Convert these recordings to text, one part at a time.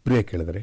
ಪ್ರಿಯ ಕೇಳಿದರೆ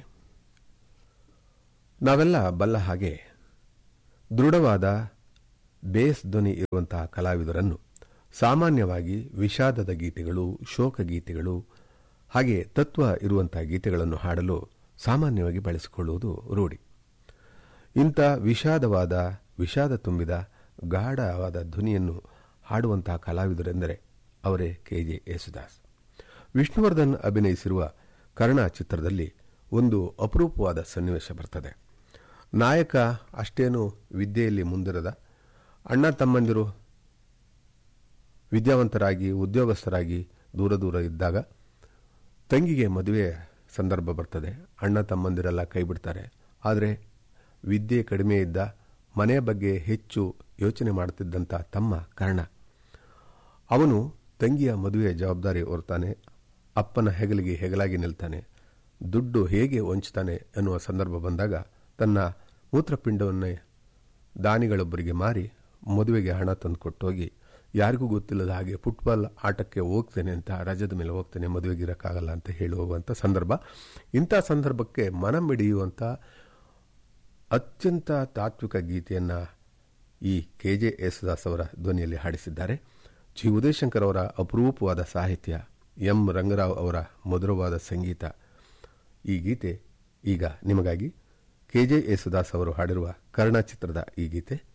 ನಾವೆಲ್ಲ ಬಲ್ಲ ಹಾಗೆ ದೃಢವಾದ ಬೇಸ್ ಧ್ವನಿ ಇರುವಂತಹ ಕಲಾವಿದರನ್ನು ಸಾಮಾನ್ಯವಾಗಿ ವಿಷಾದದ ಗೀತೆಗಳು ಶೋಕ ಗೀತೆಗಳು ಹಾಗೆ ತತ್ವ ಇರುವಂತಹ ಗೀತೆಗಳನ್ನು ಹಾಡಲು ಸಾಮಾನ್ಯವಾಗಿ ಬಳಸಿಕೊಳ್ಳುವುದು ರೂಢಿ ಇಂಥ ವಿಷಾದವಾದ ವಿಷಾದ ತುಂಬಿದ ಗಾಢವಾದ ಧ್ವನಿಯನ್ನು ಹಾಡುವಂತಹ ಕಲಾವಿದರೆಂದರೆ ಅವರೇ ಕೆ ಜೆ ಯೇಸುದಾಸ್ ವಿಷ್ಣುವರ್ಧನ್ ಅಭಿನಯಿಸಿರುವ ಕರ್ಣ ಚಿತ್ರದಲ್ಲಿ ಒಂದು ಅಪರೂಪವಾದ ಸನ್ನಿವೇಶ ಬರ್ತದೆ ನಾಯಕ ಅಷ್ಟೇನು ವಿದ್ಯೆಯಲ್ಲಿ ಮುಂದಿರದ ಅಣ್ಣ ತಮ್ಮಂದಿರು ವಿದ್ಯಾವಂತರಾಗಿ ಉದ್ಯೋಗಸ್ಥರಾಗಿ ದೂರ ದೂರ ಇದ್ದಾಗ ತಂಗಿಗೆ ಮದುವೆ ಸಂದರ್ಭ ಬರ್ತದೆ ಅಣ್ಣ ತಮ್ಮಂದಿರೆಲ್ಲ ಕೈ ಬಿಡ್ತಾರೆ ಆದರೆ ವಿದ್ಯೆ ಕಡಿಮೆ ಇದ್ದ ಮನೆಯ ಬಗ್ಗೆ ಹೆಚ್ಚು ಯೋಚನೆ ಮಾಡುತ್ತಿದ್ದಂಥ ತಮ್ಮ ಕರ್ಣ ಅವನು ತಂಗಿಯ ಮದುವೆಯ ಜವಾಬ್ದಾರಿ ಹೊರ್ತಾನೆ ಅಪ್ಪನ ಹೆಗಲಿಗೆ ಹೆಗಲಾಗಿ ನಿಲ್ತಾನೆ ದುಡ್ಡು ಹೇಗೆ ವಂಚ್ತಾನೆ ಎನ್ನುವ ಸಂದರ್ಭ ಬಂದಾಗ ತನ್ನ ಮೂತ್ರಪಿಂಡವನ್ನೇ ದಾನಿಗಳೊಬ್ಬರಿಗೆ ಮಾರಿ ಮದುವೆಗೆ ಹಣ ತಂದು ಕೊಟ್ಟೋಗಿ ಯಾರಿಗೂ ಗೊತ್ತಿಲ್ಲದ ಹಾಗೆ ಫುಟ್ಬಾಲ್ ಆಟಕ್ಕೆ ಹೋಗ್ತೇನೆ ಅಂತ ರಜದ ಮೇಲೆ ಹೋಗ್ತೇನೆ ಮದುವೆಗಿರಕ್ಕಾಗಲ್ಲ ಅಂತ ಹೇಳಿ ಹೋಗುವಂಥ ಸಂದರ್ಭ ಇಂಥ ಸಂದರ್ಭಕ್ಕೆ ಮನ ಮಿಡಿಯುವಂಥ ಅತ್ಯಂತ ತಾತ್ವಿಕ ಗೀತೆಯನ್ನು ಈ ಕೆ ಜೆ ಯೇಸುದಾಸ್ ಅವರ ಧ್ವನಿಯಲ್ಲಿ ಹಾಡಿಸಿದ್ದಾರೆ ಜಿ ಉದಯಶಂಕರ್ ಅವರ ಅಪರೂಪವಾದ ಸಾಹಿತ್ಯ ಎಂ ರಂಗರಾವ್ ಅವರ ಮಧುರವಾದ ಸಂಗೀತ ಈ ಗೀತೆ ಈಗ ನಿಮಗಾಗಿ ಕೆ ಜೆ ಯೇಸುದಾಸ್ ಅವರು ಹಾಡಿರುವ ಕರ್ಣ ಚಿತ್ರದ ಈ ಗೀತೆ